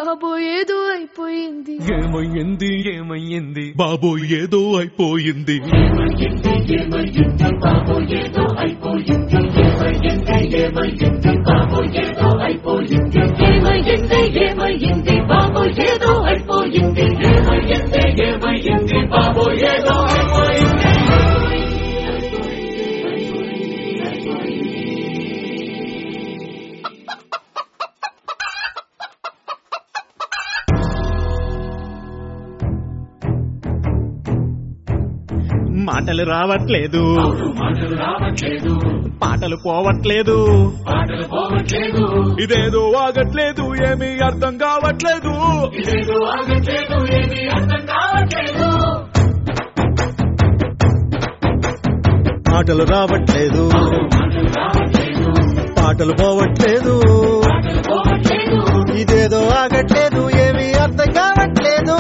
బాబో ఏదో అయిపోయింది ఏమయ్యింది ఏమయ్యింది బాబు ఏదో అయిపోయింది ఏమయ్యింది ఏమయ్యింది బాబో ఏదో అయిపోయింది ఏమయ్యింది ఏమయ్యింది బాబో ఏదో అయిపోయింది మాటలు రావట్లేదు పాటలు పోవట్లేదు ఇదేదో ఆగట్లేదు ఏమీ అర్థం కావట్లేదు మాటలు రావట్లేదు పాటలు పోవట్లేదు ఇదేదో ఆగట్లేదు ఏమీ అర్థం కావట్లేదు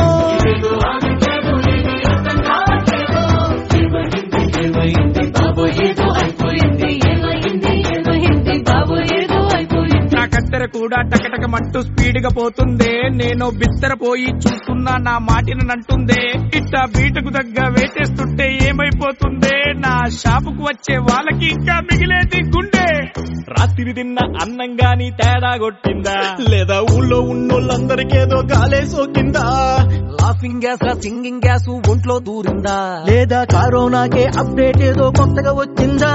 బాబో ఏదో అయిపోయింది ఏమైంది ఏమైంది బాబో ఏదో అయిపోయింది నా కత్తెర కూడా టకటక మట్టు స్పీడ్ గా పోతుందే నేను బిత్తర పోయి చూస్తున్నా నా మాటిని నంటుందే ఇట్ట బీటకు దగ్గ వేసేస్తుంటే ఏమైపోతుందే నా షాపుకు వచ్చే వాళ్ళకి ఇంకా మిగిలేది గుండె రాత్రి తిన్న అన్నం గాని తేడా కొట్టిందా లేదా ఊళ్ళో ఉన్నోళ్ళందరికేదో గాలే సోకిందా లాఫింగ్ గ్యాస్ లా సింగింగ్ గ్యాస్ ఒంట్లో దూరిందా లేదా కరోనాకే అప్డేట్ ఏదో కొత్తగా వచ్చిందా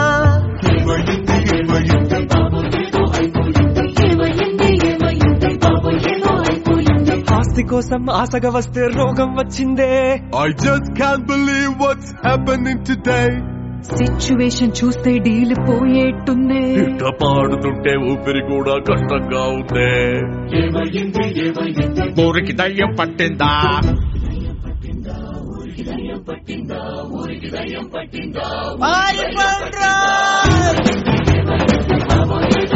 ఏమైంది ఏమైంది బాబో ఏదో అయిపోయింది ఆస్తి కోసం ఆశగా వస్తే రోగం వచ్చిందే I just can't believe what's happening today. Situation చూస్తే డీల్ పోయేట్టుంది ఇట్ట పాడుతుంటే ఊపిరి కూడా కష్టంగా ఉందే ఊరికి దయ్యం పట్టిందా పారిపోండ్రా!